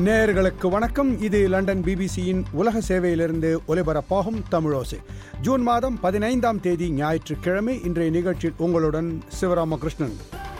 நேயர்களுக்கு வணக்கம் இது லண்டன் பிபிசியின் உலக சேவையிலிருந்து ஒலிபரப்பாகும் தமிழோசை ஜூன் மாதம் பதினைந்தாம் தேதி ஞாயிற்றுக்கிழமை இன்றைய நிகழ்ச்சியில் உங்களுடன் சிவராமகிருஷ்ணன்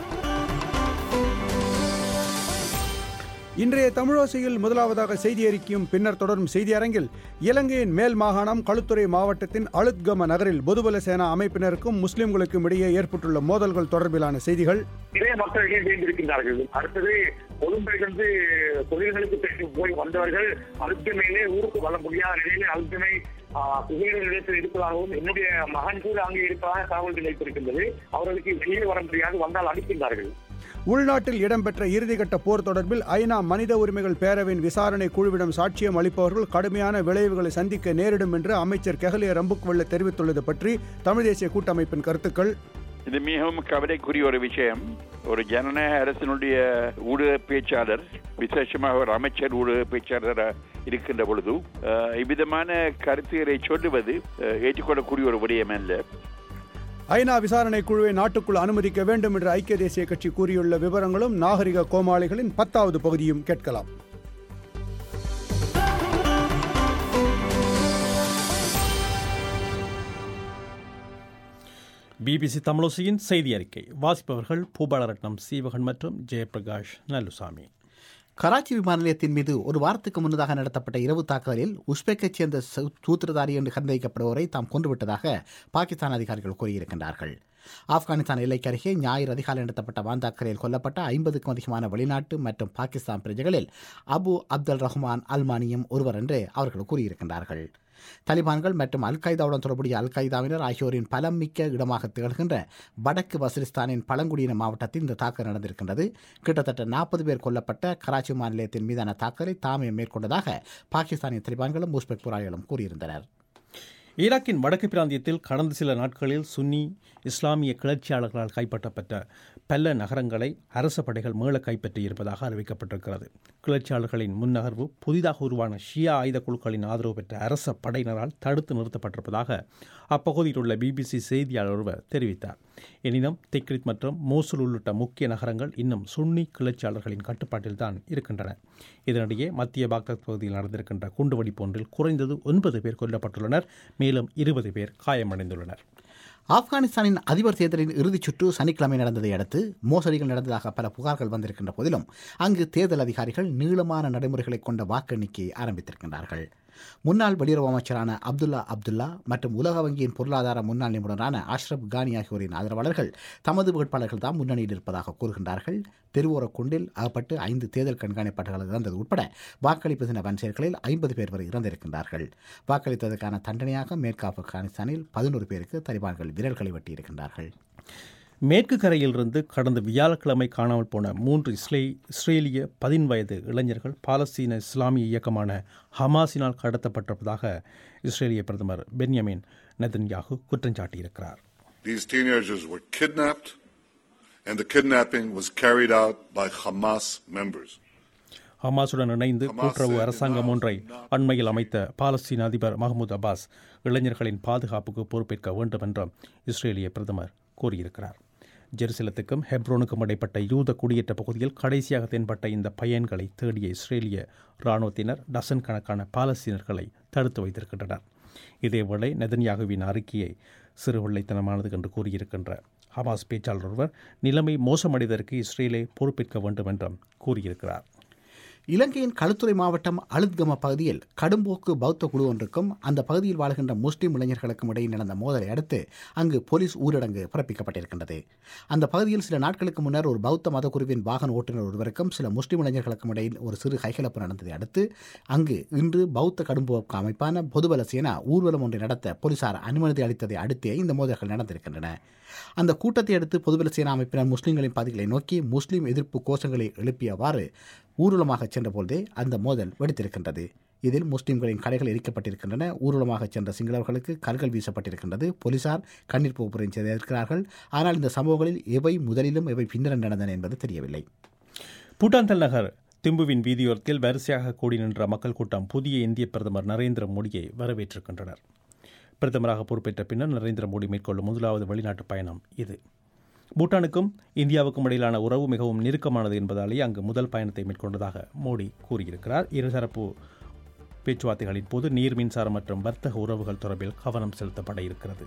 இன்றைய தமிழோசையில் முதலாவதாக செய்தி அறிக்கையும் பின்னர் தொடரும் செய்தி அரங்கில் இலங்கையின் மேல் மாகாணம் களுத்துறை மாவட்டத்தின் அழுத்கம நகரில் பொதுபல சேனா அமைப்பினருக்கும் முஸ்லிம்களுக்கும் இடையே ஏற்பட்டுள்ள மோதல்கள் தொடர்பிலான செய்திகள் நிறைய மக்கள் சேர்ந்திருக்கின்றார்கள் அடுத்தது கொழும்பிலிருந்து தொழில்களுக்கு சென்று போய் வந்தவர்கள் அழுத்தமையிலே ஊருக்கு வர முடியாத நிலையிலே அழுத்தமை புகையில நிலையத்தில் இருப்பதாகவும் என்னுடைய மகன் கூட அங்கே இருப்பதாக தகவல் கிடைத்திருக்கின்றது அவர்களுக்கு வெளியே வர முடியாது வந்தால் அளிக்கின்றார்கள் உள்நாட்டில் இடம்பெற்ற இறுதிக்கட்ட போர் தொடர்பில் ஐநா மனித உரிமைகள் பேரவையின் விசாரணை குழுவிடம் சாட்சியம் அளிப்பவர்கள் கடுமையான விளைவுகளை சந்திக்க நேரிடும் என்று அமைச்சர் கெஹலிய ரம்புக்வெல்ல தெரிவித்துள்ளது பற்றி தமிழ் தேசிய கூட்டமைப்பின் கருத்துக்கள் இது மிகவும் கவலைக்குரிய ஒரு விஷயம் ஒரு ஜனநாயக அரசினுடைய ஊடக பேச்சாளர் விசேஷமாக ஒரு அமைச்சர் ஊடக பேச்சாளர் இருக்கின்ற பொழுது அஹ், இவ்விதமான கருத்துக்களை சொல்லுவது அஹ், ஏற்றுக்கொள்ளக்கூடிய ஒரு விடயம் அல்ல ஐநா விசாரணை குழுவை நாட்டுக்குள் அனுமதிக்க வேண்டும் என்று ஐக்கிய தேசிய கட்சி கூறியுள்ள விவரங்களும் நாகரிக கோமாளிகளின் பத்தாவது பகுதியும் கேட்கலாம் பிபிசி தமிழோசையின் செய்தி அறிக்கை வாசிப்பவர்கள் பூபாலரட்னம் சீவகன் மற்றும் ஜெயபிரகாஷ் நல்லுசாமி கராச்சி விமான நிலையத்தின் மீது ஒரு வாரத்துக்கு முன்னதாக நடத்தப்பட்ட இரவு தாக்குதலில் உஸ்பெக்கைச் சேர்ந்த சு- சூத்திரதாரி என்று சந்தேகிக்கப்படுவோரை தாம் கொன்றுவிட்டதாக பாகிஸ்தான் அதிகாரிகள் கூறியிருக்கின்றார்கள் ஆப்கானிஸ்தான் எல்லைக்கு அருகே ஞாயிறு அதிகாலை நடத்தப்பட்ட வாந்தாக்கரையில் கொல்லப்பட்ட ஐம்பதுக்கும் அதிகமான வெளிநாட்டு மற்றும் பாகிஸ்தான் பிரஜைகளில் அபு அப்துல் ரஹ்மான் அல்மானியும் ஒருவர் என்று அவர்கள் கூறியிருக்கின்றார்கள் தலிபான்கள் மற்றும் அல் qaedaவுடன் தொடர்புடைய அல் qaedaவினர் ஆகியோரின் பலம் மிக்க இடமாக திகழ்கின்ற வடக்கு வசிரிஸ்தானின் பழங்குடியின மாவட்டத்தில் இந்த தாக்குதல் நடந்திருக்கின்றது கிட்டத்தட்ட நாற்பது பேர் கொல்லப்பட்ட கராச்சி மாநிலத்தின் மீதான தாக்குதலை தாமே மேற்கொண்டதாக பாகிஸ்தானின் தலிபான்களும் உஸ்பெக் போராளிகளும் கூறியிருந்தனர் ஈராக்கின் வடக்கு பிராந்தியத்தில் கடந்த சில நாட்களில் சுன்னி இஸ்லாமிய கிளர்ச்சியாளர்களால் கைப்பற்றப்பட்ட பல நகரங்களை அரச படைகள் மீள கைப்பற்றியிருப்பதாக அறிவிக்கப்பட்டிருக்கிறது கிளர்ச்சியாளர்களின் முன்னகர்வு புதிதாக உருவான ஷியா ஆயுத குழுக்களின் ஆதரவு பெற்ற அரச படையினரால் தடுத்து நிறுத்தப்பட்டிருப்பதாக அப்பகுதியில் உள்ள பிபிசி செய்தியாளர் ஒருவர் தெரிவித்தார் எனினும் திக்ரித் மற்றும் மோசூல் உள்ளிட்ட முக்கிய நகரங்கள் இன்னும் சுன்னி கிளர்ச்சியாளர்களின் கட்டுப்பாட்டில்தான் இருக்கின்றன இதனிடையே மத்திய பாக்தாத் பகுதியில் நடந்திருக்கின்ற குண்டுவெடிப்பு ஒன்றில் குறைந்தது ஒன்பது பேர் கொல்லப்பட்டுள்ளனர் மேலும் இருபது பேர் காயமடைந்துள்ளனர் ஆப்கானிஸ்தானின் அதிபர் தேர்தலின் இறுதிச் சுற்று சனிக்கிழமை நடந்ததை அடுத்து மோசடிகள் நடந்ததாக பல புகார்கள் வந்திருக்கின்ற போதிலும் அங்கு தேர்தல் அதிகாரிகள் நீளமான நடைமுறைகளை கொண்ட வாக்கு எண்ணிக்கையை ஆரம்பித்திருக்கின்றார்கள் முன்னாள் வெளியுறவு அமைச்சரான அப்துல்லா அப்துல்லா மற்றும் உலக வங்கியின் பொருளாதார முன்னாள் நிபுணரான அஷ்ரப் கானி ஆகியோரின் ஆதரவாளர்கள் தமது வேட்பாளர்கள் தான் முன்னணியில் இருப்பதாக கூறுகின்றார்கள் தெருவோரக் குண்டில் அகப்பட்டு ஐந்து தேர்தல் கண்காணிப்பாளர்கள் இறந்தது உட்பட வாக்களிப்பு தின வன்செயல்களில் ஐம்பது பேர் வரை இறந்திருக்கின்றார்கள் வாக்களித்ததற்கான தண்டனையாக மேற்கு ஆப்கானிஸ்தானில் பதினோரு பேருக்கு தலிபான்கள் விரல்களை வெட்டியிருக்கின்றார்கள் மேற்கு கரையிலிருந்து கடந்த வியாழக்கிழமை காணாமல் போன மூன்று இஸ்ரே இஸ்ரேலிய பதின் வயது இளைஞர்கள் பாலஸ்தீன இஸ்லாமிய இயக்கமான ஹமாஸினால் கடத்தப்பட்டிருப்பதாக இஸ்ரேலிய பிரதமர் பென்யமின் நெதன்யாகு குற்றம் சாட்டியிருக்கிறார் These teenagers were kidnapped, and the kidnapping was carried out by Hamas members. ஹமாஸுடன் இணைந்து கூட்டுறவு அரசாங்கம் ஒன்றை அண்மையில் அமைத்த பாலஸ்தீன அதிபர் மஹ்மூத் அப்பாஸ் இளைஞர்களின் பாதுகாப்புக்கு பொறுப்பேற்க வேண்டும் என்றும் இஸ்ரேலிய பிரதமர் கூறியிருக்கிறார் ஜெருசலத்துக்கும் ஹெப்ரோனுக்கும் இடைப்பட்ட யூத குடியேற்ற பகுதியில் கடைசியாக தென்பட்ட இந்த பையன்களை தேடிய இஸ்ரேலிய இராணுவத்தினர் டசன் கணக்கான பாலஸ்தீனர்களை தடுத்து வைத்திருக்கின்றனர் இதேவேளை நெதன்யாகுவின் அறிக்கையை சிறுவள்ளைத்தனமானது என்று கூறியிருக்கின்ற ஹமாஸ் பேச்சாளர் ஒருவர் நிலைமை மோசமடைவதற்கு இஸ்ரேலே பொறுப்பேற்க வேண்டும் என்றும் கூறியிருக்கிறார் இலங்கையின் களுத்துறை மாவட்டம் அழுத்கம பகுதியில் கடும்போக்கு பௌத்த குழு ஒன்றுக்கும் அந்த பகுதியில் வாழ்கின்ற முஸ்லிம் இளைஞர்களுக்கும் இடையே நடந்த மோதலை அடுத்து அங்கு போலீஸ் ஊரடங்கு பிறப்பிக்கப்பட்டிருக்கின்றது அந்த பகுதியில் சில நாட்களுக்கு முன்னர் ஒரு பௌத்த மதக்குருவின் வாகன ஓட்டுநர் ஒருவருக்கும் சில முஸ்லிம் இளைஞர்களுக்கும் இடையில் ஒரு சிறு கைகலப்பு நடந்ததை அடுத்து அங்கு இன்று பௌத்த கடும்போக்கு அமைப்பான பொதுபல சேனா ஊர்வலம் ஒன்றை நடத்த போலீசார் அனுமதி அளித்ததை அடுத்தே இந்த மோதல்கள் நடந்திருக்கின்றன அந்த கூட்டத்தை அடுத்து பொதுபல சேனா அமைப்பினர் முஸ்லிம்களின் பாதைகளை நோக்கி முஸ்லிம் எதிர்ப்பு கோஷங்களை எழுப்பியவாறு ஊர்வலமாக சென்றபோதே அந்த மோதல் வெடித்திருக்கின்றது இதில் முஸ்லிம்களின் கடைகள் எரிக்கப்பட்டிருக்கின்றன ஊர்வலமாக சென்ற சிங்களவர்களுக்கு கல்கள் வீசப்பட்டிருக்கின்றது போலீசார் கண்ணீர் போப்புரையும் செய்திருக்கிறார்கள் ஆனால் இந்த சம்பவங்களில் எவை முதலிலும் எவை பின்னரும் நடந்தன என்பது தெரியவில்லை பூட்டான் தலைநகர் திம்புவின் வீதியோரத்தில் வரிசையாக கூடி நின்ற மக்கள் கூட்டம் புதிய இந்திய பிரதமர் நரேந்திர மோடியை வரவேற்றிருக்கின்றனர் பிரதமராக பொறுப்பேற்ற பின்னர் நரேந்திர மோடி மேற்கொள்ளும் முதலாவது வெளிநாட்டு பயணம் இது பூட்டானுக்கும் இந்தியாவுக்கும் இடையிலான உறவு மிகவும் நெருக்கமானது என்பதாலேயே அங்கு முதல் பயணத்தை மேற்கொண்டதாக மோடி கூறியிருக்கிறார் இருதரப்பு பேச்சுவார்த்தைகளின் போது நீர் மின்சாரம் மற்றும் வர்த்தக உறவுகள் தொடர்பில் கவனம் செலுத்தப்பட இருக்கிறது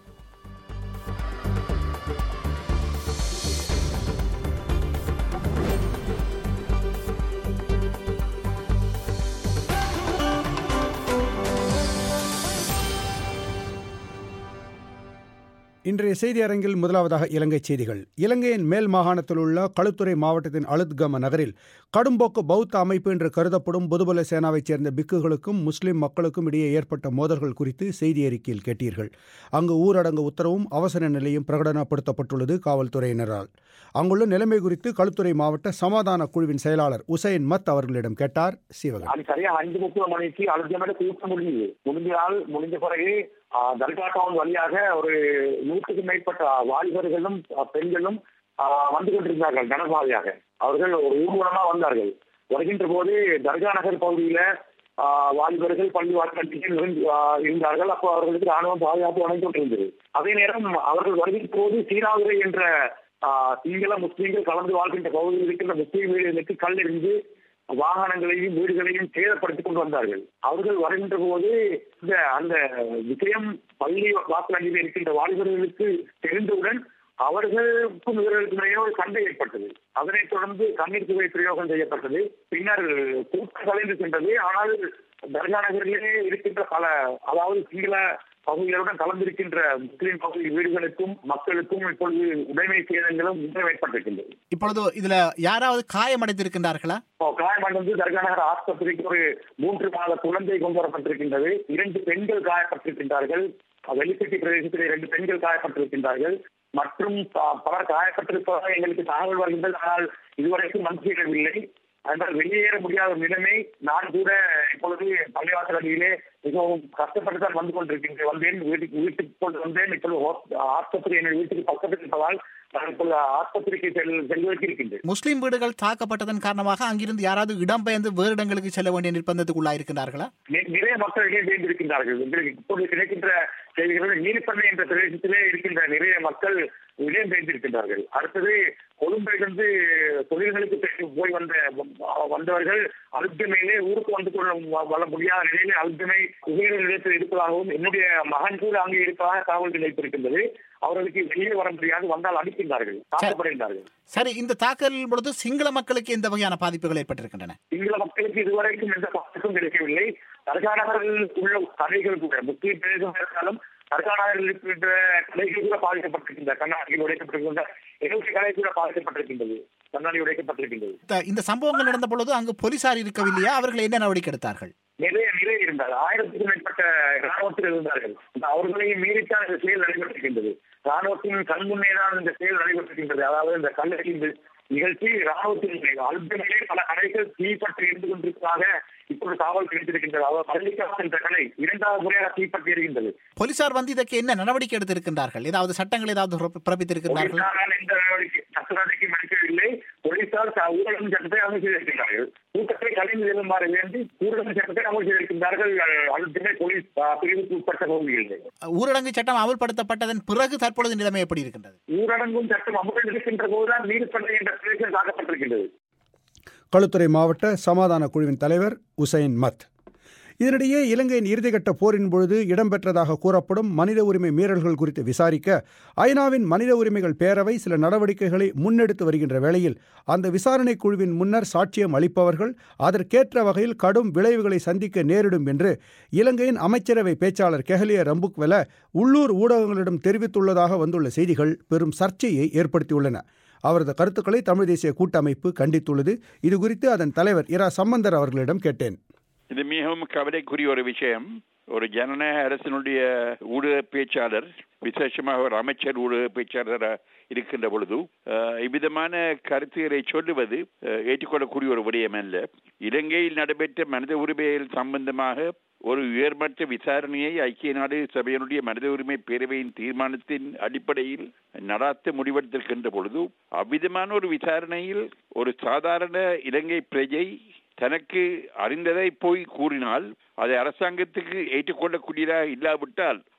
இன்றைய செய்தி அரங்கில் முதலாவதாக இலங்கை செய்திகள் இலங்கையின் மேல் மாகாணத்தில் உள்ள களுத்துறை மாவட்டத்தின் அலுத்கம நகரில் கடும்போக்கு பௌத்த அமைப்பு என்று கருதப்படும் புதுபல சேனாவைச் சேர்ந்த பிக்குகளுக்கும் முஸ்லிம் மக்களுக்கும் இடையே ஏற்பட்ட மோதல்கள் குறித்து செய்தி அறிக்கையில் கேட்டீர்கள் அங்கு ஊரடங்கு உத்தரவும் அவசர நிலையும் பிரகடனப்படுத்தப்பட்டுள்ளது காவல்துறையினரால் அங்குள்ள நிலைமை குறித்து களுத்துறை மாவட்ட சமாதான குழுவின் செயலாளர் உசைன் மத் அவர்களிடம் கேட்டார் சிவகன் அது சரியா அஞ்சு முப்பது மணிக்கு அழுத்தமேல கூட்ட முடியுது முடிஞ்சால் முடிஞ்ச பிறகு ஆஹ், தர்கா டவுன் வழியாக ஒரு நூற்றுக்கும் மேற்பட்ட வாலிபர்களும் ஆஹ், பெண்களும் ஆஹ், வந்து கொண்டிருந்தார்கள் கனபாதையாக அவர்கள் ஒரு ஊர்வலமா வந்தார்கள் வருகின்ற போது தர்கா நகர் பகுதியில ஆஹ், வாலிபர்கள் பள்ளி வாக்குகள் இருந்தார்கள் அப்போ அவர்களுக்கு ராணுவம் பாதுகாப்பு வழங்கி கொண்டிருந்தது அதே நேரம் அவர்கள் வருகின்ற போது சீனாதுரை என்ற ஆஹ், சிங்கள முஸ்லீம்கள் கலந்து வாழ்கின்ற பகுதியில் இருக்கின்ற முஸ்லீம் வீடுகளுக்கு கல் எறிந்து வாகனங்களையும் வீடுகளையும் சேதப்படுத்திக் கொண்டு வந்தார்கள் அவர்கள் வருகின்ற போது இந்த அந்த விஷயம் பள்ளி வாசல் அருகில் இருக்கின்ற வாலிபர்களுக்கு தெரிந்தவுடன் அவர்களுக்கும் இவர்களுக்கும் இடையே ஒரு சண்டை ஏற்பட்டது அதனைத் தொடர்ந்து கண்ணீர் புகை பிரயோகம் செய்யப்பட்டது பின்னர் கூட்டம் கலைந்து சென்றது ஆனால் தர்கா நகரிலே இருக்கின்ற பல அதாவது சிங்கள பகுதிகளுடன் கலந்திருக்கின்ற முஸ்லிம் பகுதி வீடுகளுக்கும் மக்களுக்கும் இப்பொழுது உடைமை சேதங்களும் இன்றும் ஏற்பட்டிருக்கின்றது இப்பொழுது இதுல யாராவது காயமடைந்திருக்கின்றார்களா இப்போ காயமடைந்து தர்கா நகர் ஆஸ்பத்திரிக்கு ஒரு மூன்று மாத குழந்தை கொண்டு வரப்பட்டிருக்கின்றது இரண்டு பெண்கள் காயப்பட்டிருக்கின்றார்கள் வெள்ளிப்பட்டி பிரதேசத்தில் இரண்டு பெண்கள் காயப்பட்டிருக்கின்றார்கள் மற்றும் ப- பலர் காயப்பட்டிருப்பதாக எங்களுக்கு தகவல் வருகின்றது ஆனால் இதுவரைக்கும் மந்திரிடவில்லை அதனால் வெளியேற முடியாத ஒரு நிலைமை நான் கூட இப்பொழுது பள்ளிவாசல் அடியிலே மிகவும் கஷ்டப்பட்டு தான் வந்து கொண்டிருக்கின்றேன் வந்தேன் வீட்டுக்கு வீட்டுக்கு கொண்டு வந்தேன் இப்பொழுது ஹோஸ்- ஆஸ்பத்திரி என் வீட்டுக்கு பக்கத்தில் இருப்பதால் நான் இப்பொழுது ஆஸ்பத்திரிக்கு செல் செல்வதற்கு இருக்கின்றேன் முஸ்லிம் வீடுகள் தாக்கப்பட்டதன் காரணமாக அங்கிருந்து யாராவது இடம்பெயர்ந்து வேறு இடங்களுக்கு செல்ல வேண்டிய நிர்பந்தத்துக்குள்ளாயிருக்கின்றார்களா நி- நிறைய மக்கள் இடையே இருக்கின்றார்கள் எங்களுக்கு இப்போது கிடைக்கின்ற செய்திகள் நீர்ப்பண்ணை என்ற பிரதேசத்திலே இருக்கின்ற நிறைய மக்கள் இடம் பெயர்ந்திருக்கின்றார்கள் அடுத்தது கொழும்பிலிருந்து தொழில்களுக்கு சென்று போய் வந்த வந்தவர்கள் அழுத்தமையிலே ஊருக்கு வந்து கொள்ள வ- வர முடியாத நிலையிலே அழுத்தமை உயிர் நிலையத்தில் இருப்பதாகவும் என்னுடைய மகன் கூட அங்கே இருப்பதாக தகவல் கிடைத்திருக்கின்றது அவர்களுக்கு வெளியே வர முடியாது வந்தால் அடிக்கின்றார்கள் தாக்கப்படுகின்றார்கள் சரி இந்த தாக்குதலின் பொழுது சிங்கள மக்களுக்கு எந்த வகையான பாதிப்புகள் ஏற்பட்டிருக்கின்றன சிங்கள மக்களுக்கு இதுவரைக்கும் எந்த பாதிப்பும் கிடைக்கவில்லை தர்கா நகரில் உள்ள கடைகள் கூட முஸ்லீம் பிரதேசம் இருந்தாலும் தர்கா நகரில் இருக்கின்ற கடைகள் கூட பாதிக்கப்பட்டிருக்கின்ற கண்ணாடிகள் உடைக்கப்பட்டிருக்கின்ற எழுபது கடை கூட பாதிக்கப்பட்டிருக்கின்றது கண்ணாடி உடைக்கப்பட்டிருக்கின்றது இந்த- இந்த சம்பவங்கள் நடந்த பொழுது அங்கு போலீசார் இருக்கவில்லையா அவர்கள் என்ன நடவடிக்கை எடுத்தார்கள் நிறைய நிலை இருந்தார் ஆயிரத்துக்கும் மேற்பட்ட ராணுவத்தில் இருந்தார்கள் இந்த அவர்களையும் மீறித்தான் இந்த செயல் நடைபெற்றிருக்கின்றது ராணுவத்தின் கண் முன்னே தான் இந்த செயல் நடைபெற்றிருக்கின்றது அதாவது இந்த கல்லறிந்த நிகழ்ச்சி ராணுவத்தின் அழுத்தமிலே பல கடைகள் தீப்பற்றி இருந்து கொண்டிருப்பதாக இப்பொழுது தகவல் கிடைத்திருக்கின்றது அதாவது பள்ளிக்காசு என்ற கடை இரண்டாவது முறையாக தீப்பற்றி எரிகின்றது போலீசார் வந்து இதற்கு என்ன நடவடிக்கை எடுத்திருக்கின்றார்கள் ஏதாவது சட்டங்கள் ஏதாவது பிறப்பி- பிறப்பித்திருக்கிறார்கள் போலீசாரால் எந்த நடவடிக்கை சட்ட நடவடிக்கையும் எடுக்கவில்லை போலீசார் த- ஊரடங்கு சட்டத்தை அமல் செய்திருக்கின்றார்கள் கூட்டத்தை கலைந்து செல்லுமாறு வேண்டி ஊரடங்கு சட்டத்தை அமல் செய்திருக்கின்றார்கள் அழுத்தமே போலீஸ் அஹ், பிரிவுக்கு உட்பட்ட பகுதிகளில் ஊரடங்கு சட்டம் அமல்படுத்தப்பட்டதன் பிறகு தற்பொழுது நிலைமை எப்படி இருக்கின்றது ஊரடங்கும் சட்டம் அமலில் இருக்கின்ற போதுதான் நீர்ப்பள்ளி என்ற பிரதேசம் தாக்கப்பட்டிருக்கின்றது களுத்துறை மாவட்ட சமாதான குழுவின் தலைவர் உசைன் மத் இதனிடையே இலங்கையின் இறுதிக்கட்ட போரின் பொழுது இடம்பெற்றதாக கூறப்படும் மனித உரிமை மீறல்கள் குறித்து விசாரிக்க ஐநாவின் மனித உரிமைகள் பேரவை சில நடவடிக்கைகளை முன்னெடுத்து வருகின்ற வேளையில் அந்த விசாரணை குழுவின் முன்னர் சாட்சியம் அளிப்பவர்கள் அதற்கேற்ற வகையில் கடும் விளைவுகளை சந்திக்க நேரிடும் என்று இலங்கையின் அமைச்சரவை பேச்சாளர் கெஹலிய ரம்புக்வெல உள்ளூர் ஊடகங்களிடம் தெரிவித்துள்ளதாக வந்துள்ள செய்திகள் பெரும் சர்ச்சையை ஏற்படுத்தியுள்ளன அவரது கருத்துக்களை தமிழ் தேசிய கூட்டமைப்பு கண்டித்துள்ளது இதுகுறித்து அதன் தலைவர் இரா சம்பந்தர் அவர்களிடம் கேட்டேன் இது மிகவும் கவலைக்குரிய ஒரு விஷயம் ஒரு ஜனநாயக அரசினுடைய ஊடக பேச்சாளர் விசேஷமாக ஒரு அமைச்சர் ஊடக பேச்சாளர் இருக்கின்ற பொழுது அஹ், இவ்விதமான கருத்துக்களை சொல்லுவது அஹ், ஏற்றுக்கொள்ளக்கூடிய ஒரு விடயம் அல்ல இலங்கையில் நடைபெற்ற மனித உரிமைகள் சம்பந்தமாக ஒரு உயர்மட்ட விசாரணையை ஐக்கிய நாடு சபையினுடைய மனித உரிமை பேரவையின் தீர்மானத்தின் அடிப்படையில் நடாத்த முடிவெடுத்திருக்கின்ற பொழுது அவ்விதமான ஒரு விசாரணையில் ஒரு சாதாரண இலங்கை பிரஜை தனக்கு அறிந்ததை போய் கூறினால் அதை அரசாங்கத்துக்கு ஏற்றுக்கொள்ளக்கூடியதாக இல்லாவிட்டால்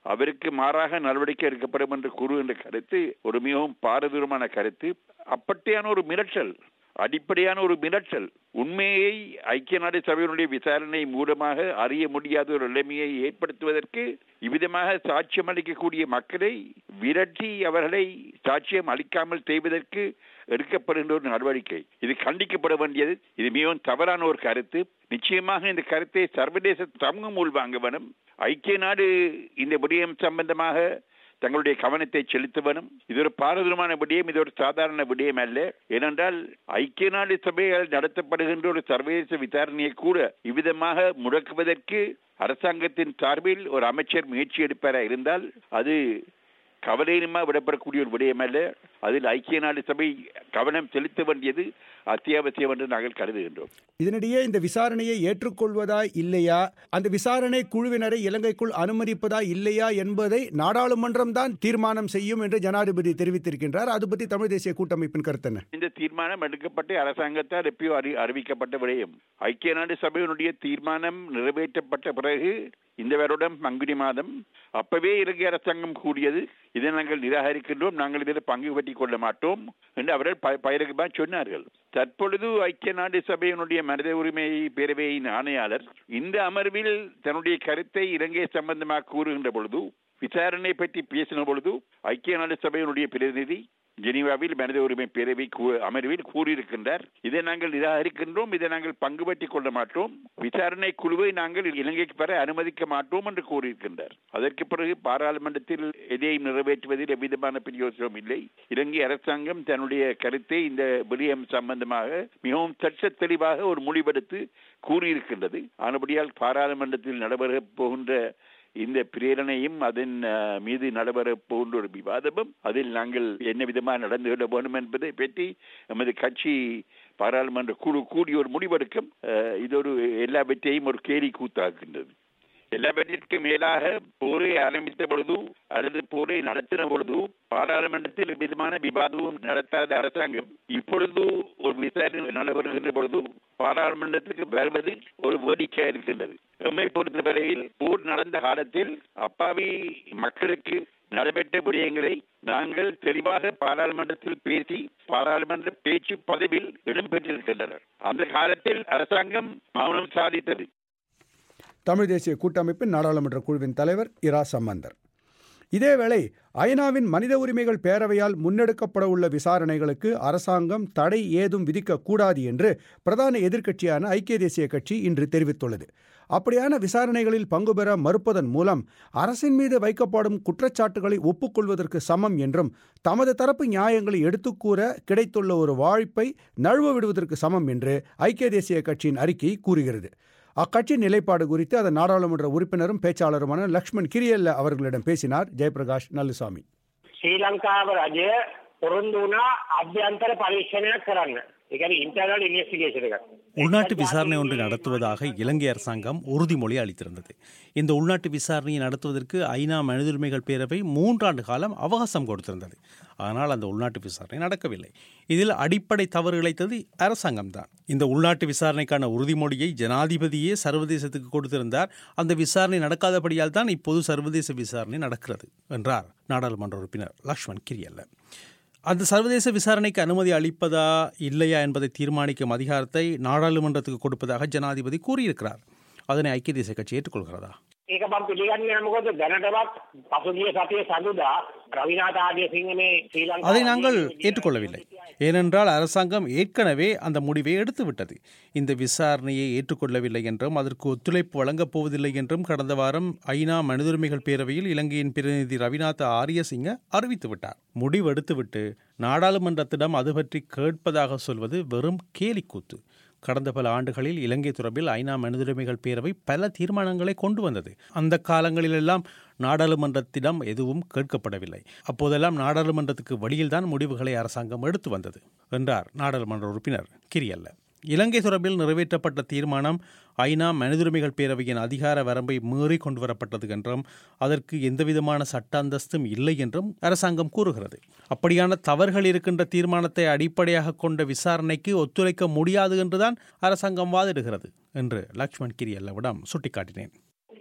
அவருக்கு மாறாக நடவடிக்கை எடுக்கப்படும் என்று கூறுகின்ற கருத்து ஒரு மிகவும் பாரதூரமான கருத்து அப்பட்டியான ஒரு மிரட்டல் அடிப்படையான ஒரு மிரட்டல் உண்மையை ஐக்கிய நாடு சபையினுடைய விசாரணை மூலமாக அறிய முடியாத ஒரு நிலைமையை ஏற்படுத்துவதற்கு இவ்விதமாக சாட்சியம் அளிக்கக்கூடிய மக்களை விரட்டி அவர்களை சாட்சியம் அளிக்காமல் செய்வதற்கு எடுக்கப்படுகின்ற ஒரு நடவடிக்கை இது கண்டிக்கப்பட வேண்டியது இது மிகவும் தவறான ஒரு கருத்து நிச்சயமாக இந்த கருத்தை சர்வதேச சமூகம் உள்வாங்க வேணும் ஐக்கிய நாடு இந்த விடயம் சம்பந்தமாக தங்களுடைய கவனத்தை செலுத்த வேணும் இது ஒரு பாரதூரமான விடயம் இது ஒரு சாதாரண விடயம் அல்ல ஏனென்றால் ஐக்கிய நாடு சபையால் நடத்தப்படுகின்ற ஒரு சர்வதேச விசாரணையை கூட இவ்விதமாக முடக்குவதற்கு அரசாங்கத்தின் சார்பில் ஒரு அமைச்சர் முயற்சி எடுப்பாரா இருந்தால் அது கவலையினமா விடப்படக்கூடிய ஒரு விடயம் அல்ல அதில் ஐக்கிய நாடு சபை கவனம் செலுத்த வேண்டியது அத்தியாவசியம் என்று நாங்கள் கருதுகின்றோம் இதனிடையே இந்த விசாரணையை ஏற்றுக்கொள்வதா இல்லையா அந்த விசாரணை குழுவினரை இலங்கைக்குள் அனுமதிப்பதா இல்லையா என்பதை நாடாளுமன்றம் தான் தீர்மானம் செய்யும் என்று ஜனாதிபதி தெரிவித்திருக்கின்றார் அது பற்றி தமிழ் தேசிய கூட்டமைப்பின் கருத்து என்ன இந்த தீர்மானம் எடுக்கப்பட்டு அரசாங்கத்தால் எப்பயோ அறி அறிவிக்கப்பட்ட விடயம் ஐக்கிய நாடு சபையினுடைய தீர்மானம் நிறைவேற்றப்பட்ட பிறகு இந்த வருடம் பங்குனி மாதம் அப்பவே இலங்கை அரசாங்கம் கூறியது இதை நாங்கள் நிராகரிக்கின்றோம் நாங்கள் இதில் பங்கு பற்றிக் கொள்ள மாட்டோம் என்று அவர்கள் பயிரகமாக சொன்னார்கள் தற்பொழுது ஐக்கிய நாடு சபையினுடைய மனித உரிமை பேரவையின் ஆணையாளர் இந்த அமர்வில் தன்னுடைய கருத்தை இலங்கை சம்பந்தமாக கூறுகின்ற பொழுது விசாரணை பற்றி பேசின பொழுது ஐக்கிய நாடு சபையினுடைய பிரதிநிதி ஜெனீவாவில் மனித உரிமை பேரவை அமர்வில் கூறியிருக்கின்றார் இதை நாங்கள் நிராகரிக்கின்றோம் இதை நாங்கள் பங்கு பற்றிக் கொள்ள மாட்டோம் விசாரணை குழுவை நாங்கள் இலங்கைக்கு பெற அனுமதிக்க மாட்டோம் என்று கூறியிருக்கின்றார் அதற்கு பிறகு பாராளுமன்றத்தில் எதையும் நிறைவேற்றுவதில் எவ்விதமான பிரயோசனம் இல்லை இலங்கை அரசாங்கம் தன்னுடைய கருத்தை இந்த விடயம் சம்பந்தமாக மிகவும் சட்ட தெளிவாக ஒரு முடிவெடுத்து கூறியிருக்கின்றது ஆனபடியால் பாராளுமன்றத்தில் நடைபெறப் போகின்ற இந்த பிரேரணையும் அதன் மீது நடைபெறப் போகின்ற ஒரு விவாதமும் அதில் நாங்கள் என்ன விதமாக நடந்து கொள்ள வேண்டும் என்பதை பற்றி நமது கட்சி பாராளுமன்ற குழு கூடி ஒரு முடிவெடுக்கும் இது ஒரு எல்லாவற்றையும் ஒரு கேலி கூத்தாக்குகின்றது எல்லாவற்றிற்கும் மேலாக போரை ஆரம்பித்த பொழுது அல்லது போரை நடத்தின பொழுது பாராளுமன்றத்தில் விதமான விவாதமும் நடத்தாத அரசாங்கம் இப்பொழுது ஒரு விசாரணை நடைபெறுகின்ற பொழுது பாராளுமன்றத்துக்கு வருவது ஒரு வேடிக்கை இருக்கின்றது எம்மை பொறுத்தவரையில் போர் நடந்த காலத்தில் அப்பாவி மக்களுக்கு நடைபெற்ற விடயங்களை நாங்கள் தெளிவாக பாராளுமன்றத்தில் பேசி பாராளுமன்ற பேச்சு பதவியில் இடம்பெற்றிருக்கின்றனர் அந்த காலத்தில் அரசாங்கம் மௌனம் சாதித்தது தமிழ் தேசிய கூட்டமைப்பின் நாடாளுமன்ற குழுவின் தலைவர் இரா சம்பந்தர் இதேவேளை ஐநாவின் மனித உரிமைகள் பேரவையால் முன்னெடுக்கப்பட உள்ள விசாரணைகளுக்கு அரசாங்கம் தடை ஏதும் விதிக்கக்கூடாது என்று பிரதான எதிர்க்கட்சியான ஐக்கிய தேசிய கட்சி இன்று தெரிவித்துள்ளது அப்படியான விசாரணைகளில் பங்கு பெற மறுப்பதன் மூலம் அரசின் மீது வைக்கப்படும் குற்றச்சாட்டுகளை ஒப்புக்கொள்வதற்கு சமம் என்றும் தமது தரப்பு நியாயங்களை எடுத்துக்கூற கிடைத்துள்ள ஒரு வாய்ப்பை நழுவ விடுவதற்கு சமம் என்று ஐக்கிய தேசிய கட்சியின் அறிக்கை கூறுகிறது அக்கட்சியின் நிலைப்பாடு குறித்து அதன் நாடாளுமன்ற உறுப்பினரும் பேச்சாளருமான லக்ஷ்மண் கிரியல்ல அவர்களிடம் பேசினார் ஜெயபிரகாஷ் நல்லுசாமி ශ්‍රී ලංකාව රජය පොරොන්දු වුණා අභ්‍යන්තර පරීක්ෂණයක් කරන්න. ඒ කියන්නේ ඉන්ටර්නල් ඉන්වෙස්ටිගේෂන් එකක්. உள்நாட்டு விசாரணை ஒன்று நடத்துவதாக இலங்கை அரசாங்கம் உறுதிமொழி அளித்திருந்தது இந்த உள்நாட்டு விசாரணையை நடத்துவதற்கு ஐநா மனித உரிமைகள் பேரவை மூன்றாண்டு காலம் அவகாசம் கொடுத்திருந்தது ஆனால் அந்த உள்நாட்டு விசாரணை நடக்கவில்லை இதில் அடிப்படை தவறு இழைத்தது அரசாங்கம்தான் இந்த உள்நாட்டு விசாரணைக்கான உறுதிமொழியை ஜனாதிபதியே சர்வதேசத்துக்கு கொடுத்திருந்தார் அந்த விசாரணை நடக்காதபடியால் தான் இப்போது சர்வதேச விசாரணை நடக்கிறது என்றார் நாடாளுமன்ற உறுப்பினர் லக்ஷ்மண் கிரியல்ல அந்த சர்வதேச விசாரணைக்கு அனுமதி அளிப்பதா இல்லையா என்பதை தீர்மானிக்கும் அதிகாரத்தை நாடாளுமன்றத்துக்கு கொடுப்பதாக ஜனாதிபதி கூறியிருக்கிறார் அதனை ஐக்கிய தேசிய கட்சி ஏற்றுக்கொள்கிறதா ඒක මම පිළිගන්නේ නැහැ මොකද දැනටවත් පසුගිය සතියේ සඳුදා රවිනාථ ආදියසිංහනේ ශ්‍රී ලංකා அதை நாங்கள் ஏற்றுக்கொள்ளவில்லை ஏனென்றால் அரசாங்கம் ஏற்கனவே அந்த முடிவை எடுத்துவிட்டது இந்த விசாரணையை ஏற்றுக்கொள்ளவில்லை என்றும் அதற்கு ஒத்துழைப்பு வழங்கப் போவதில்லை என்றும் கடந்த வாரம் ஐநா மனித உரிமைகள் பேரவையில் இலங்கையின் பிரதிநிதி ரவிநாத் ஆரியசிங்க அறிவித்துவிட்டார் முடிவெடுத்துவிட்டு நாடாளுமன்றத்திடம் அது பற்றி கேட்பதாக சொல்வது வெறும் கேலிக்கூத்து கடந்த பல ஆண்டுகளில் இலங்கை தொடர்பில் ஐநா மனித உரிமைகள் பேரவை பல தீர்மானங்களை கொண்டு வந்தது அந்த காலங்களிலெல்லாம் நாடாளுமன்றத்திடம் எதுவும் கேட்கப்படவில்லை அப்போதெல்லாம் நாடாளுமன்றத்துக்கு வழியில்தான் முடிவுகளை அரசாங்கம் எடுத்து வந்தது என்றார் நாடாளுமன்ற உறுப்பினர் கிரியல்ல இலங்கை தொடர்பில் நிறைவேற்றப்பட்ட தீர்மானம் ஐநா மனிதுரிமைகள் பேரவையின் அதிகார வரம்பை மீறி கொண்டு வரப்பட்டது என்றும் அதற்கு எந்தவிதமான சட்ட அந்தஸ்தும் இல்லை என்றும் அரசாங்கம் கூறுகிறது அப்படியான தவறுகள் இருக்கின்ற தீர்மானத்தை அடிப்படையாக கொண்ட விசாரணைக்கு ஒத்துழைக்க முடியாது என்றுதான் அரசாங்கம் வாதிடுகிறது என்று லக்ஷ்மண் கிரியல்லவிடம் சுட்டிக்காட்டினேன்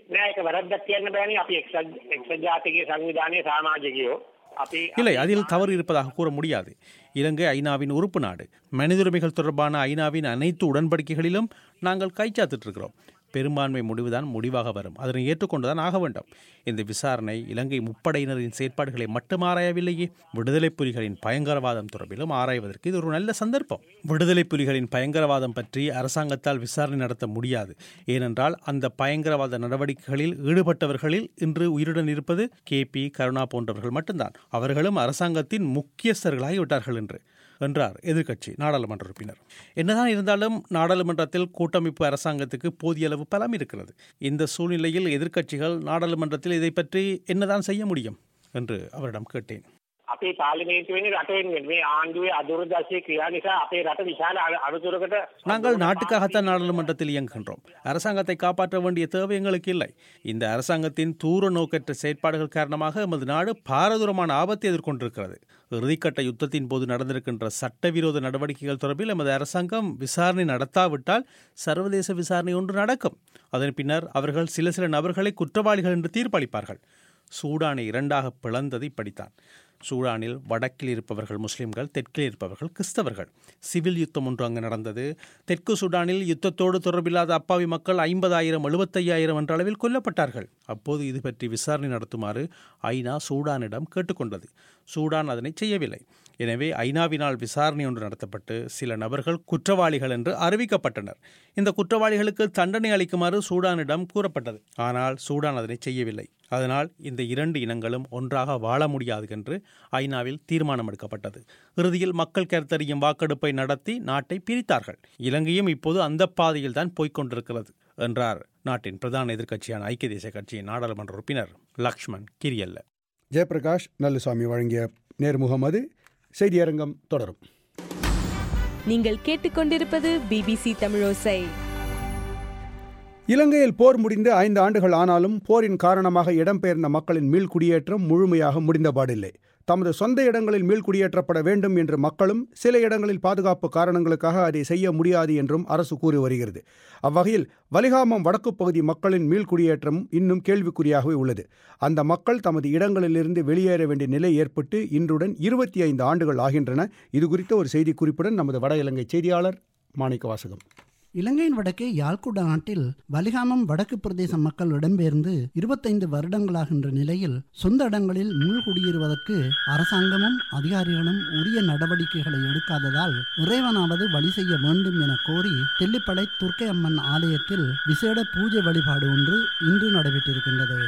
නෑ ඒක වැරද්දක් කියන්න බෑනේ අපි එක්සත් එක්සත් ජාතික සංවිධානයේ සමාජිකයෝ අපි இல்லை அதில் தவறு இருப்பதாக கூற முடியாது இலங்கை ஐநாவின் உறுப்பு நாடு மனித உரிமைகள் தொடர்பான ஐநாவின் அனைத்து உடன்படிக்கைகளிலும் நாங்கள் கைச்சாத்திட்டு இருக்கிறோம் பெரும்பான்மை முடிவுதான் முடிவாக வரும் அதனை ஏற்றுக்கொண்டுதான் ஆக வேண்டும் இந்த விசாரணை இலங்கை முப்படையினரின் செயற்பாடுகளை மட்டும் ஆராயவில்லையே விடுதலை புலிகளின் பயங்கரவாதம் தொடர்பிலும் ஆராய்வதற்கு இது ஒரு நல்ல சந்தர்ப்பம் விடுதலை புலிகளின் பயங்கரவாதம் பற்றி அரசாங்கத்தால் விசாரணை நடத்த முடியாது ஏனென்றால் அந்த பயங்கரவாத நடவடிக்கைகளில் ஈடுபட்டவர்களில் இன்று உயிருடன் இருப்பது கே பி கருணா போன்றவர்கள் மட்டும்தான் அவர்களும் அரசாங்கத்தின் முக்கியஸ்தர்களாகி விட்டார்கள் என்று என்றார் எதிர்க்கட்சி நாடாளுமன்ற உறுப்பினர் என்னதான் இருந்தாலும் நாடாளுமன்றத்தில் கூட்டமைப்பு அரசாங்கத்துக்கு போதிய அளவு பலம் இருக்கிறது இந்த சூழ்நிலையில் எதிர்க்கட்சிகள் நாடாளுமன்றத்தில் இதை பற்றி என்னதான் செய்ய முடியும் என்று அவரிடம் கேட்டேன் අපේ පාර්ලිමේන්තුවේ රට වෙනුවෙන් මේ ආණ්ඩුවේ අදුරදර්ශී ක්‍රියා නිසා අපේ රට විශාල අර- අනතුරකට நாங்கள் நாட்டுக்காகத்தான் நாடாளுமன்றத்தில் இயங்குகின்றோம் அரசாங்கத்தை காப்பாற்ற வேண்டிய தேவை எங்களுக்கு இல்லை இந்த அரசாங்கத்தின் தூர நோக்கற்ற செயற்பாடுகள் காரணமாக எமது நாடு பாரதூரமான ஆபத்தை எதிர்கொண்டிருக்கிறது இறுதிக்கட்ட யுத்தத்தின் போது நடந்திருக்கின்ற சட்டவிரோத நடவடிக்கைகள் தொடர்பில் எமது அரசாங்கம் விசாரணை நடத்தாவிட்டால் சர்வதேச விசாரணை ஒன்று நடக்கும் அதன் பின்னர் அவர்கள் சில சில நபர்களை குற்றவாளிகள் என்று தீர்ப்பளிப்பார்கள் சூடானை இரண்டாக பிளந்தது இப்படித்தான் சூடானில் வடக்கில் இருப்பவர்கள் முஸ்லிம்கள் தெற்கில் இருப்பவர்கள் கிறிஸ்தவர்கள் சிவில் யுத்தம் ஒன்று அங்கு நடந்தது தெற்கு சூடானில் யுத்தத்தோடு தொடர்பில்லாத அப்பாவி மக்கள் ஐம்பதாயிரம் எழுபத்தையாயிரம் என்ற அளவில் கொல்லப்பட்டார்கள் அப்போது இது பற்றி விசாரணை நடத்துமாறு ஐநா சூடானிடம் கேட்டுக்கொண்டது சூடான் அதனை செய்யவில்லை எனவே ஐநாவினால் விசாரணை ஒன்று நடத்தப்பட்டு சில நபர்கள் குற்றவாளிகள் என்று அறிவிக்கப்பட்டனர் இந்த குற்றவாளிகளுக்கு தண்டனை அளிக்குமாறு சூடானிடம் கூறப்பட்டது ஆனால் சூடான் அதனை செய்யவில்லை அதனால் இந்த இரண்டு இனங்களும் ஒன்றாக வாழ முடியாது என்று ஐநாவில் தீர்மானம் எடுக்கப்பட்டது இறுதியில் மக்கள் கருத்தறியும் வாக்கெடுப்பை நடத்தி நாட்டை பிரித்தார்கள் இலங்கையும் இப்போது அந்த பாதையில் தான் போய்க் கொண்டிருக்கிறது என்றார் நாட்டின் பிரதான எதிர்க்கட்சியான ஐக்கிய தேசிய கட்சியின் நாடாளுமன்ற உறுப்பினர் லக்ஷ்மண் கிரியல்ல ஜெயபிரகாஷ் நல்லுசாமி வழங்கிய நேர்முகம் அது செய்தியரங்கம் தொடரும் நீங்கள் கேட்டுக்கொண்டிருப்பது பிபிசி தமிழோசை இலங்கையில் போர் முடிந்து ஐந்து ஆண்டுகள் ஆனாலும் போரின் காரணமாக இடம்பெயர்ந்த மக்களின் மீள்குடியேற்றம் முழுமையாக முடிந்தபாடில்லை தமது சொந்த இடங்களில் மீள்குடியேற்றப்பட வேண்டும் என்று மக்களும் சில இடங்களில் பாதுகாப்பு காரணங்களுக்காக அதை செய்ய முடியாது என்றும் அரசு கூறி வருகிறது அவ்வகையில் வலிகாமம் வடக்கு பகுதி மக்களின் மீள்குடியேற்றம் இன்னும் கேள்விக்குறியாகவே உள்ளது அந்த மக்கள் தமது இடங்களிலிருந்து வெளியேற வேண்டிய நிலை ஏற்பட்டு இன்றுடன் இருபத்தி ஐந்து ஆண்டுகள் ஆகின்றன இது குறித்த ஒரு செய்திக்குறிப்புடன் நமது வட இலங்கை செய்தியாளர் மாணிக்க வாசகம் இலங்கையின் வடக்கே யாழ்குடா நாட்டில் வலிகாமம் வடக்கு பிரதேச மக்கள் இடம்பெயர்ந்து இருபத்தைந்து வருடங்களாகின்ற நிலையில் சொந்த இடங்களில் மீள்குடியேறுவதற்கு அரசாங்கமும் அதிகாரிகளும் உரிய நடவடிக்கைகளை எடுக்காததால் இறைவனாவது வழி செய்ய வேண்டும் என கோரி தெல்லிப்பளை துர்க்கை அம்மன் ஆலயத்தில் விசேட பூஜை வழிபாடு ஒன்று இன்று நடைபெற்றிருக்கின்றது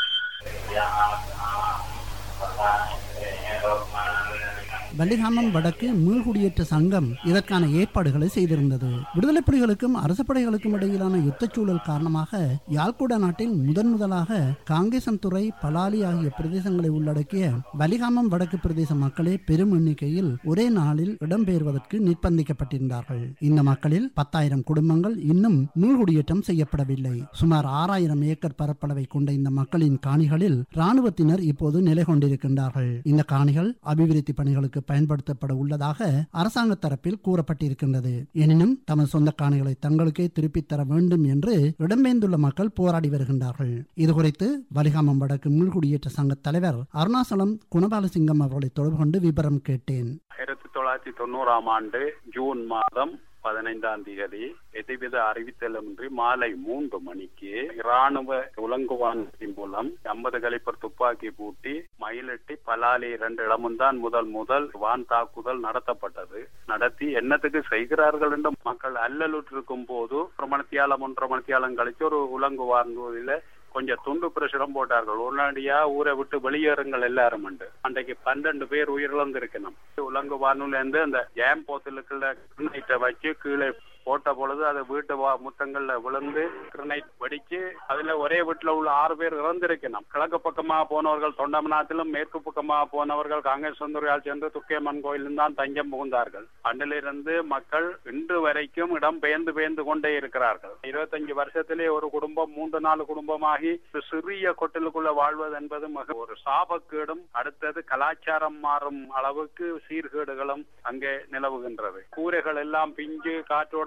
வள்ளிகாமம் வடக்கு மீள்குடியேற்ற சங்கம் இதற்கான ஏற்பாடுகளை செய்திருந்தது விடுதலை புலிகளுக்கும் அரசு படைகளுக்கும் இடையிலான யுத்தச் சூழல் காரணமாக யாழ்குடா நாட்டில் முதன் முதலாக காங்கேசன்துறை பலாலி ஆகிய பிரதேசங்களை உள்ளடக்கிய வலிகாமம் வடக்கு பிரதேச மக்களே பெரும் எண்ணிக்கையில் ஒரே நாளில் இடம்பெயர்வதற்கு நிர்பந்திக்கப்பட்டிருந்தார்கள் இந்த மக்களில் பத்தாயிரம் குடும்பங்கள் இன்னும் மீள்குடியேற்றம் செய்யப்படவில்லை சுமார் ஆறாயிரம் ஏக்கர் பரப்பளவை கொண்ட இந்த மக்களின் காணிகளில் ராணுவத்தினர் இப்போது நிலை கொண்டிருக்கின்றார்கள் இந்த காணிகள் அபிவிருத்தி பணிகளுக்கு பயன்படுத்தப்பட உள்ளதாக அரசாங்க தரப்பில் கூறப்பட்டிருக்கின்றது எனினும் தமது சொந்த காணிகளை தங்களுக்கே திருப்பித் தர வேண்டும் என்று இடம்பெயர்ந்துள்ள மக்கள் போராடி வருகின்றார்கள் இதுகுறித்து வலிகாமம் வடக்கு மீள்குடியேற்ற சங்க தலைவர் அருணாசலம் குணபாலசிங்கம் அவர்களை தொடர்பு கொண்டு விபரம் கேட்டேன் ஆயிரத்தி தொள்ளாயிரத்தி தொண்ணூறாம் ஆண்டு ஜூன் மாதம் பதினைந்தாம் தேதி எதுவித அறிவித்தலுமின்றி மாலை மூன்று மணிக்கு இராணுவ உலங்குவானத்தின் மூலம் ஐம்பது கலிப்பர் துப்பாக்கி பூட்டி மயிலிட்டி பலாலி இரண்டு இடமும் தான் முதல் முதல் வான் தாக்குதல் நடத்தப்பட்டது நடத்தி என்னத்துக்கு செய்கிறார்கள் என்று மக்கள் அல்லலுற்றிருக்கும் போது ஒரு மணித்தியாலம் ஒன்றரை மணித்தியாலம் கழிச்சு ஒரு உலங்கு வார்ந்ததில் கொஞ்சம் துண்டு பிரசுரம் போட்டார்கள் உடனடியா ஊரை விட்டு வெளியேறுங்கள் எல்லாரும் அன்றைக்கு பன்னெண்டு பேர் உயிரிழந்திருக்கணும் உலங்கு வானூல இருந்து அந்த ஜாம் போத்தலுக்குள்ள கிரனைட்டை வச்சு கீழே போட்ட பொழுது அது வீட்டு வா முத்தங்கள்ல விழுந்து கிரனைட் வெடிச்சு அதுல ஒரே வீட்டுல உள்ள ஆறு பேர் இறந்திருக்கணும் கிழக்கு பக்கமா போனவர்கள் தொண்டமநாத்திலும் மேற்கு பக்கமா போனவர்கள் காங்கிரஸ் சுந்தரியால் சென்று துர்க்கையம்மன் கோயிலும் தான் தஞ்சம் புகுந்தார்கள் அன்றிலிருந்து மக்கள் இன்று வரைக்கும் இடம் பெயர்ந்து பெயர்ந்து கொண்டே இருக்கிறார்கள் இருபத்தஞ்சு வருஷத்திலே ஒரு குடும்பம் மூன்று நாலு குடும்பமாகி ஒரு சிறிய கொட்டிலுக்குள்ள வாழ்வது என்பது மிக ஒரு சாபக்கேடும் அடுத்தது கலாச்சாரம் மாறும் அளவுக்கு சீர்கேடுகளும் அங்கே நிலவுகின்றது கூரைகள் எல்லாம் பிஞ்சு காற்றோட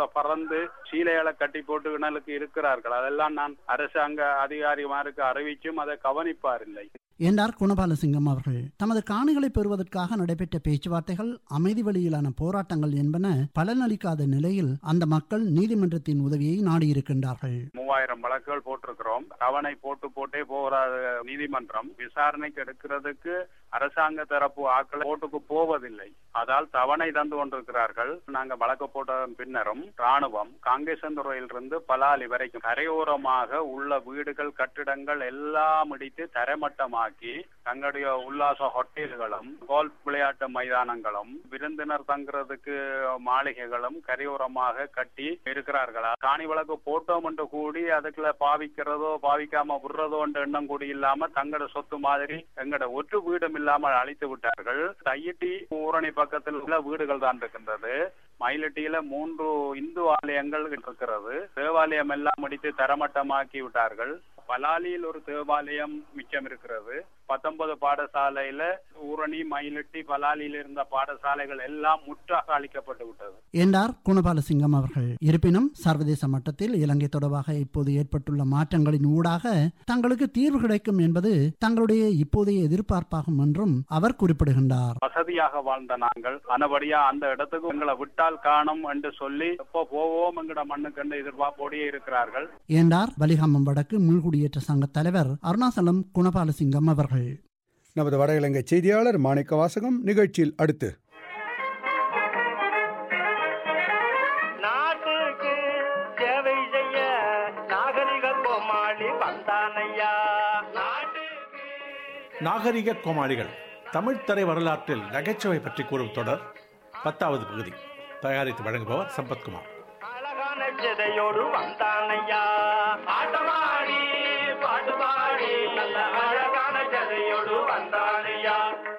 கூட பறந்து சீலைகளை கட்டி போட்டு கிணலுக்கு இருக்கிறார்கள் அதெல்லாம் நான் அரசாங்க அதிகாரிமாருக்கு அறிவிச்சும் அதை கவனிப்பார் இல்லை என்றார் குணபாலசிங்கம் அவர்கள் தமது காணிகளை பெறுவதற்காக நடைபெற்ற பேச்சுவார்த்தைகள் அமைதி வழியிலான போராட்டங்கள் என்பன பலனளிக்காத நிலையில் அந்த மக்கள் நீதிமன்றத்தின் உதவியை நாடியிருக்கின்றார்கள் மூவாயிரம் வழக்குகள் போட்டிருக்கிறோம் தவணை போட்டு போட்டே போறாத நீதிமன்றம் விசாரணைக்கு எடுக்கிறதுக்கு அரசாங்க தரப்பு ஆட்கள் கோர்ட்டுக்கு போவதில்லை அதால் தவணை தந்து கொண்டிருக்கிறார்கள் நாங்க வழக்கு போட்ட பின்னரும் ராணுவம் காங்கேசந்துறையிலிருந்து பலாலி வரைக்கும் கரையோரமாக உள்ள வீடுகள் கட்டிடங்கள் எல்லாம் இடித்து தரைமட்டமாக்கி தங்களுடைய உல்லாச ஹோட்டல்களும் கோல்ஃப் விளையாட்டு மைதானங்களும் விருந்தினர் தங்குறதுக்கு மாளிகைகளும் கரையோரமாக கட்டி இருக்கிறார்களா காணி வழக்கு போட்டோம் என்று கூடி அதுக்குள்ள பாவிக்கிறதோ பாவிக்காம விடுறதோ என்ற எண்ணம் கூடி இல்லாம தங்களோட சொத்து மாதிரி எங்களோட ஒற்று வீடும் இல்லாமல் அழித்து விட்டார்கள் தையிட்டி ஊரணி பக்கத்தில் உள்ள வீடுகள் தான் இருக்கின்றது மயிலட்டியில மூன்று இந்து ஆலயங்கள் இருக்கிறது தேவாலயம் எல்லாம் முடித்து தரமட்டமாக்கி விட்டார்கள் பலாலியில் ஒரு தேவாலயம் மிச்சம் இருக்கிறது பத்தொன்பது பாடசாலையில ஊரணி மயிலட்டி பலாலியில் இருந்த பாடசாலைகள் எல்லாம் முற்றாக அழிக்கப்பட்டு விட்டது என்றார் குணபாலசிங்கம் அவர்கள் இருப்பினும் சர்வதேச மட்டத்தில் இலங்கை தொடர்பாக இப்போது ஏற்பட்டுள்ள மாற்றங்களின் ஊடாக தங்களுக்கு தீர்வு கிடைக்கும் என்பது தங்களுடைய இப்போதைய எதிர்பார்ப்பாகும் என்றும் அவர் குறிப்பிடுகின்றார் வசதியாக வாழ்ந்த நாங்கள் அனபடியா அந்த இடத்துக்கு எங்களை விட்டால் காணும் என்று சொல்லி எப்போ போவோம் எங்கட மண்ணுக்கண்டு எதிர்பார்ப்போடையே இருக்கிறார்கள் என்றார் வலிகாமம் வடக்கு மீள்குடியேற்ற சங்க தலைவர் அருணாசலம் குணபாலசிங்கம் அவர்கள் நமது வட இலங்கை செய்தியாளர் மாணிக்க வாசகம் நிகழ்ச்சியில் அடுத்து நாட்டுக்கு சேவை செய்ய நாகரிக கோமாளி வந்தானையா நாகரிக கோமாளிகள் தமிழ் திரை வரலாற்றில் நகைச்சுவை பற்றி கூறும் தொடர் பத்தாவது பகுதி தயாரித்து வழங்குபவர் சம்பத்குமார் அழகான சிதையோடு வந்தானையா ஆட்டமாடி பாட்டுபாடி நல்ல அழகான சிதையோடு வந்தானையா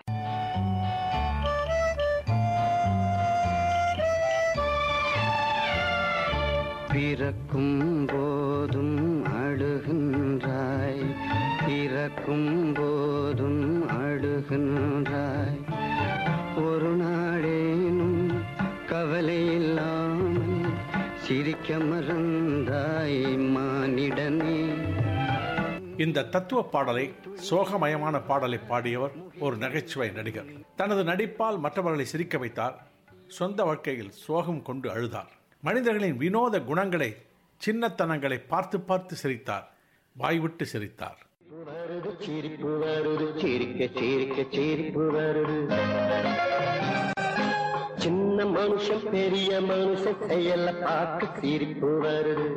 பிறக்கும் போதும் அழுகின்றாய் பிறக்கும் போதும் அழுகின்றாய் ஒரு நாளேனும் கவலை இல்லாமல் சிரிக்க மறந்தாய் மானிடனே இந்த தத்துவ பாடலை சோகமயமான பாடலை பாடியவர் ஒரு நகைச்சுவை நடிகர் தனது நடிப்பால் மற்றவர்களை சிரிக்க வைத்தார் சொந்த வாழ்க்கையில் சோகம் கொண்டு அழுதார் மனிதர்களின் வினோத குணங்களை சின்னத்தனங்களை பார்த்து பார்த்து சிரித்தார் வாய்விட்டு சிரித்தார் வருது சிரிப்பு வருது சிரிக்க சிரிக்க சிரிப்பு வருது சின்ன மனுஷன் பெரிய மனுஷன் செயல பார்க்க சிரிப்பு வருது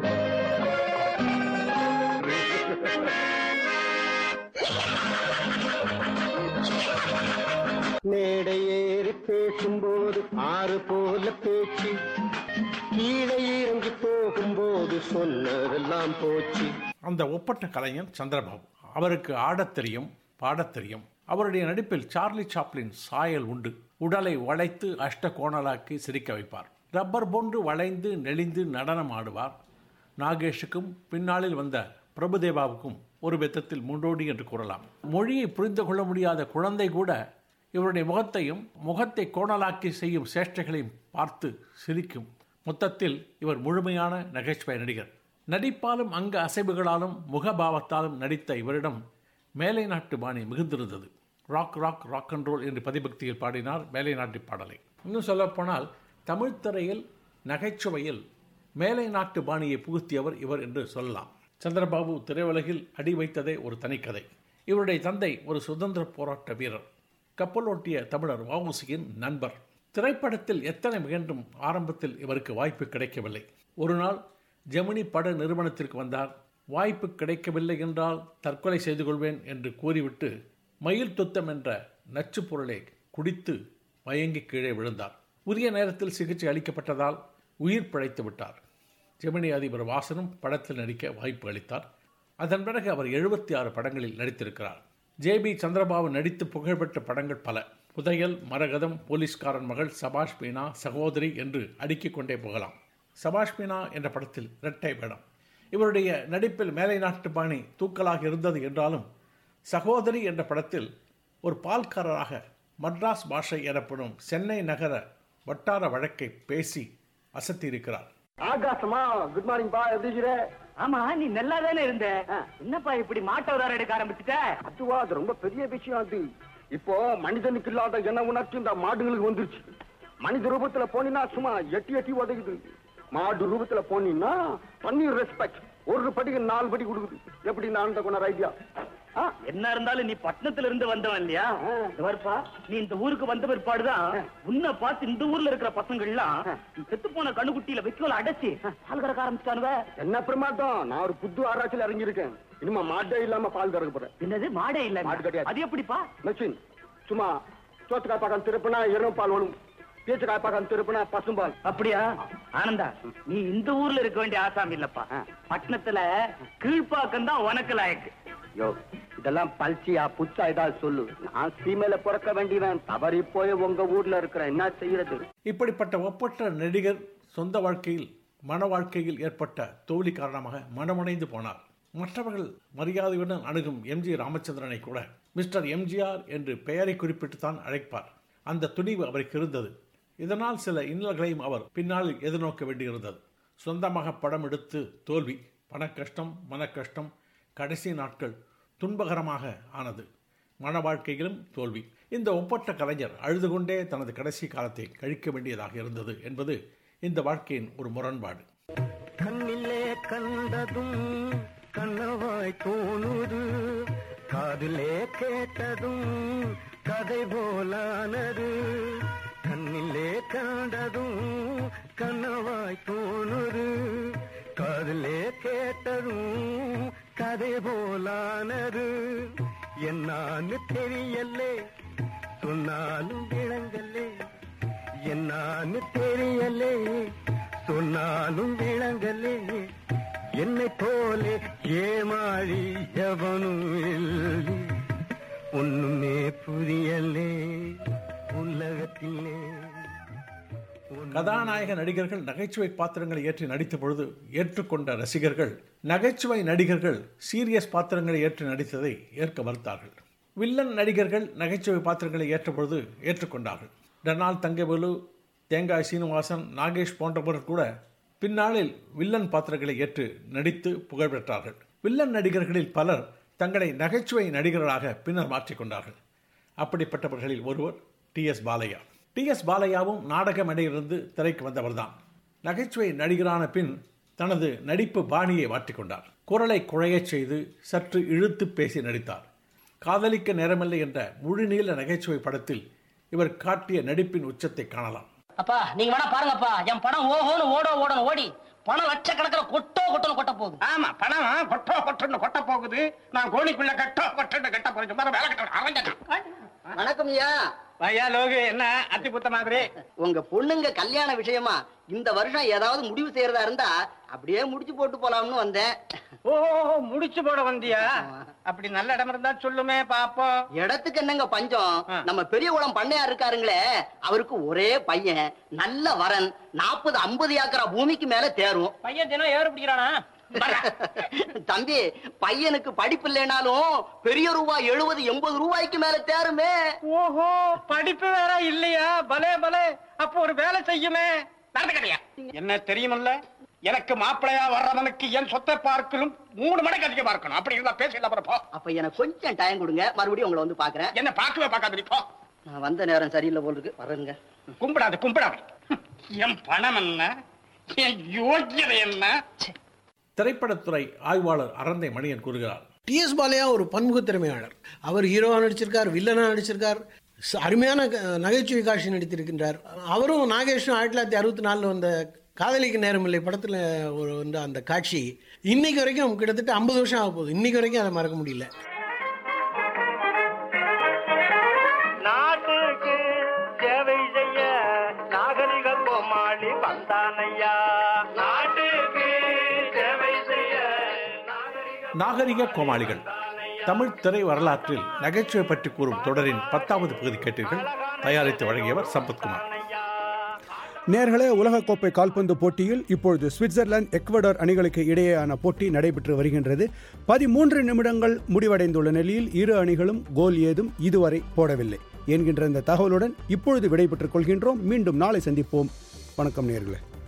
மேடை ஏறி பேசும்போது ஆறு போல பேச்சு கீழே இறங்கி போகும்போது சொன்னதெல்லாம் போச்சு அந்த ஒப்பற்ற கலைஞன் சந்திரபாபு அவருக்கு ஆடத் தெரியும் பாடத் தெரியும் அவருடைய நடிப்பில் சார்லி சாப்ளின் சாயல் உண்டு உடலை வளைத்து அஷ்ட கோணலாக்கி சிரிக்க வைப்பார் ரப்பர் போன்று வளைந்து நெளிந்து நடனம் ஆடுவார் நாகேஷுக்கும் பின்னாளில் வந்த பிரபுதேவாவுக்கும் ஒரு விதத்தில் முன்னோடி என்று கூறலாம் மொழியை புரிந்து கொள்ள முடியாத குழந்தை கூட இவருடைய முகத்தையும் முகத்தை கோணலாக்கி செய்யும் சேஷ்டைகளையும் பார்த்து சிரிக்கும் மொத்தத்தில் இவர் முழுமையான நகைச்சுவை நடிகர் நடிப்பாலும் அங்க அசைவுகளாலும் முகபாவத்தாலும் நடித்த இவரிடம் மேலை நாட்டு பாணி மிகுந்திருந்தது rock rock rock and roll என்று பதிபக்தியில் பாடினார் மேலை நாட்டு பாடலை இன்னும் சொல்லப்போனால் தமிழ் திரையில் நகைச்சுவையில் மேலை நாட்டு பாணியை புகுத்தியவர் இவர் என்று சொல்லலாம் சந்திரபாபு திரையுலகில் அடி வைத்ததே ஒரு தனிக்கதை இவருடைய தந்தை ஒரு சுதந்திர போராட்ட வீரர் கப்பலோட்டிய தமிழர் வவுசியின் நண்பர் திரைப்படத்தில் எத்தனை முயன்றும் ஆரம்பத்தில் இவருக்கு வாய்ப்பு கிடைக்கவில்லை ஒரு நாள் ஜெமினி பட நிறுவனத்திற்கு வந்தார் வாய்ப்பு கிடைக்கவில்லை என்றால் தற்கொலை செய்து கொள்வேன் என்று கூறிவிட்டு மயில் துத்தம் என்ற நச்சுப் பொருளை குடித்து மயங்கி கீழே விழுந்தார் உரிய நேரத்தில் சிகிச்சை அளிக்கப்பட்டதால் உயிர் பிழைத்து விட்டார் ஜெமினி அதிபர் வாசனும் படத்தில் நடிக்க வாய்ப்பு அளித்தார் அதன் பிறகு அவர் எழுபத்தி ஆறு படங்களில் நடித்திருக்கிறார் ஜே பி சந்திரபாபு நடித்து புகழ்பெற்ற படங்கள் பல புதையல் மரகதம் போலீஸ்காரன் மகள் சபாஷ் மீனா சகோதரி என்று அடுக்கிக் கொண்டே போகலாம் சபாஷ் மீனா என்ற படத்தில் இரட்டை வேடம் இவருடைய நடிப்பில் மேலை நாட்டு பாணி தூக்கலாக இருந்தது என்றாலும் சகோதரி என்ற படத்தில் ஒரு பால்காரராக மட்ராஸ் பாஷை எனப்படும் சென்னை நகர வட்டார வழக்கை பேசி அசத்தியிருக்கிறார் ஆகாசமா குட் மார்னிங் பா எப்படி இருக்கிற ஆமா நீ நல்லா தானே இருந்த என்னப்பா இப்படி மாட்ட உதார எடுக்க ஆரம்பிச்சுட்ட அதுவா அது ரொம்ப பெரிய விஷயம் அது இப்போ மனிதனுக்கு இல்லாத என்ன உணர்ச்சி இந்த மாடுகளுக்கு வந்துருச்சு மனித ரூபத்துல போனீங்கன்னா சும்மா எட்டி எட்டி உதைக்குது மாடு ரூபத்துல போனீங்கன்னா பன்னீர் ரெஸ்பெக்ட் ஒரு படிக்கு நாலு படி கொடுக்குது எப்படி நான் கொண்டார் ஐடியா என்ன இருந்தாலும் நீ பட்டணத்துல இருந்து வந்தவன் இல்லையா இந்த பாருப்பா நீ இந்த ஊருக்கு வந்த பிற்பாடுதான் உன்னை பார்த்து இந்த ஊர்ல இருக்கிற பசங்க எல்லாம் செத்து போன கண்ணுக்குட்டியில வைக்கோல அடைச்சு பால் கறக்க ஆரம்பிச்சானுவ என்ன பிரமாதம் நான் ஒரு புது ஆராய்ச்சியில் இறங்கியிருக்கேன் இனிமே மாடே இல்லாம பால் கறக்க போறேன் என்னது மாடே இல்ல மாடு கிடையாது அது எப்படிப்பா மெஷின் சும்மா சோத்துக்காய் பார்க்க திருப்பினா எருமை பால் வரும் பேச்சுக்காய் பார்க்க திருப்பினா பசும்பால் அப்படியா ஆனந்தா நீ இந்த ஊர்ல இருக்க வேண்டிய ஆசாமி இல்லப்பா பட்டணத்துல கீழ்ப்பாக்கம் தான் உனக்கு லாயக்கு யோ இதெல்லாம் பல்ச்சியா புச்சா ஏதாவது சொல்லு நான் சீமையில பிறக்க வேண்டியவன் தவறி போய் உங்க ஊர்ல இருக்கிறேன் என்ன செய்யறது இப்படிப்பட்ட ஒப்பற்ற நடிகர் சொந்த வாழ்க்கையில் மன வாழ்க்கையில் ஏற்பட்ட தோல்வி காரணமாக மனமுடைந்து போனார் மற்றவர்கள் மரியாதையுடன் அணுகும் எம்ஜி ராமச்சந்திரனை கூட மிஸ்டர் எம்ஜிஆர் என்று பெயரை குறிப்பிட்டுத்தான் அழைப்பார் அந்த துணிவு அவருக்கு இருந்தது இதனால் சில இன்னல்களையும் அவர் பின்னால் எதிர்நோக்க வேண்டியிருந்தது சொந்தமாக படம் எடுத்து தோல்வி பண கஷ்டம் மன கஷ்டம் கடைசி நாட்கள் துன்பகரமாக ஆனது மன வாழ்க்கையிலும் தோல்வி இந்த ஒப்பற்ற கலைஞர் அழுது கொண்டே தனது கடைசி காலத்தை கழிக்க வேண்டியதாக இருந்தது என்பது இந்த வாழ்க்கையின் ஒரு முரண்பாடு கண்ணிலே கண்டதும் கண்ணவாய் தோணுது காதிலே கேட்டதும் கதை போலானது கண்ணிலே கண்டதும் கண்ணவாய் தோணுது காதிலே கேட்டதும் கதை போலானது என்னான்னு தெரியலே சொன்னாலும் விளங்கலே என்னான்னு தெரியலே சொன்னாலும் விளங்கலே என்னை போலே ஏமாறி எவனும் இல்லை ஒண்ணுமே புரியலே உலகத்திலே கதாநாயக நடிகர்கள் நகைச்சுவை பாத்திரங்களை ஏற்றி நடித்த பொழுது ஏற்றுக்கொண்ட ரசிகர்கள் நகைச்சுவை நடிகர்கள் சீரியஸ் பாத்திரங்களை ஏற்று நடித்ததை ஏற்க மறுத்தார்கள் வில்லன் நடிகர்கள் நகைச்சுவை பாத்திரங்களை ஏற்ற பொழுது ஏற்றுக்கொண்டார்கள் டனால் தங்கவேலு தேங்காய் சீனிவாசன் நாகேஷ் போன்றவர்கள் கூட பின்னாளில் வில்லன் பாத்திரங்களை ஏற்று நடித்து புகழ் பெற்றார்கள் வில்லன் நடிகர்களில் பலர் தங்களை நகைச்சுவை நடிகர்களாக பின்னர் மாற்றிக்கொண்டார்கள் அப்படிப்பட்டவர்களில் ஒருவர் T S Balaiah T S பாலையாவும் நாடக மேடையிலிருந்து திரைக்கு வந்தவர்தான் நகைச்சுவை நடிகரான பின் தனது நடிப்பு பாணியை மாற்றிக்கொண்டார் குரலை குழையச் செய்து சற்று இழுத்து பேசி நடித்தார் காதலிக்க நேரமில்லை என்ற முழுநீள நகைச்சுவை படத்தில் இவர் காட்டிய நடிப்பின் உச்சத்தை காணலாம் அப்பா நீங்க வேணா பாருங்கப்பா என் பணம் ஓஹோன்னு ஓட ஓடணும் ஓடி பணம் லட்சக்கணக்கில் கொட்டோ கொட்டணும் கொட்ட போகுது ஆமா பணம் கொட்டோ கொட்டுன்னு கொட்ட போகுது நான் கோழிக்குள்ள கட்டோ கொட்டுன்னு கட்ட போறேன் சும்மா வேலை கட்ட வணக்கம் ஐயா ஐயா லோகு என்ன அத்தி புத்த மாதிரி உங்க பொண்ணுங்க கல்யாண விஷயமா இந்த வருஷம் ஏதாவது முடிவு செய்யறதா இருந்தா அப்படியே முடிச்சு போட்டு போலாம்னு வந்தேன் ஓ முடிச்சு போட வந்தியா அப்படி நல்ல இடம் இருந்தா சொல்லுமே பாப்போம் இடத்துக்கு என்னங்க பஞ்சம் நம்ம பெரிய குளம் பண்ணையா இருக்காருங்களே அவருக்கு ஒரே பையன் நல்ல வரன் நாற்பது ஐம்பது ஏக்கரா பூமிக்கு மேல தேரும் பையன் தினம் ஏறு பிடிக்கிறானா தம்பி பையனுக்கு படிப்பு இல்லைனாலும் பெரிய ரூபாய் எழுபது எண்பது ரூபாய்க்கு மேல தேருமே ஓஹோ படிப்பு வேற இல்லையா பலே பலே அப்போ ஒரு வேலை செய்யுமே நடந்து கிடையா என்ன தெரியுமில்ல எனக்கு மாப்பிளையா வர்றவனுக்கு என் சொத்தை பார்க்கணும் மூணு மடங்கு அதிகமா இருக்கணும் அப்படி இருந்தா பேசல அப்புறம் போ அப்ப எனக்கு கொஞ்சம் டைம் கொடுங்க மறுபடியும் உங்களை வந்து பாக்குறேன் என்ன பார்க்கவே பார்க்காத போ நான் வந்த நேரம் சரியில்லை போல் இருக்கு வரேங்க கும்பிடாது கும்பிடாது என் பணம் என்ன என் யோக்கியதை என்ன திரைப்படத்துறை ஆய்வாளர் அரந்தை மணியன் கூறுகிறார் டி எஸ் பாலையா ஒரு பன்முக திறமையாளர் அவர் ஹீரோவா நடிச்சிருக்கார் வில்லனா நடிச்சிருக்கார் ச- அருமையான க- நகைச்சுவை காட்சி நடித்திருக்கின்றார் அவரும் நாகேஷும் ஆயிரத்தி தொள்ளாயிரத்தி அறுபத்தி நாலில் வந்த காதலிக்க நேரமில்லை படத்தில் ஒரு வந்த அந்த காட்சி இன்னைக்கு வரைக்கும் கிட்டத்தட்ட ஐம்பது வருஷம் ஆக போகுது இன்னைக்கு வரைக்கும் அதை மறக்க முடியல நாட்டுக்கு சேவை செய்ய நாகரிக கோமாளி வந்தானையா நாட்டுக்கு சேவை செய்ய நாகரிக கோமாளிகள் தமிழ் திரை வரலாற்றில் நகைச்சுவை பற்றி கூறும் தொடரின் பத்தாவது பகுதி கேட்டீர்கள் தயாரித்து வழங்கியவர் சம்பத்குமார் நேர்களே உலகக்கோப்பை கால்பந்து போட்டியில் இப்பொழுது சுவிட்சர்லாந்து எக்வடார் அணிகளுக்கு இடையேயான போட்டி நடைபெற்று வருகின்றது பதிமூன்று நிமிடங்கள் முடிவடைந்துள்ள நிலையில் இரு அணிகளும் கோல் ஏதும் இதுவரை போடவில்லை என்கின்ற இந்த தகவலுடன் இப்பொழுது விடைபெற்றுக் கொள்கின்றோம் மீண்டும் நாளை சந்திப்போம் வணக்கம் நேர்களே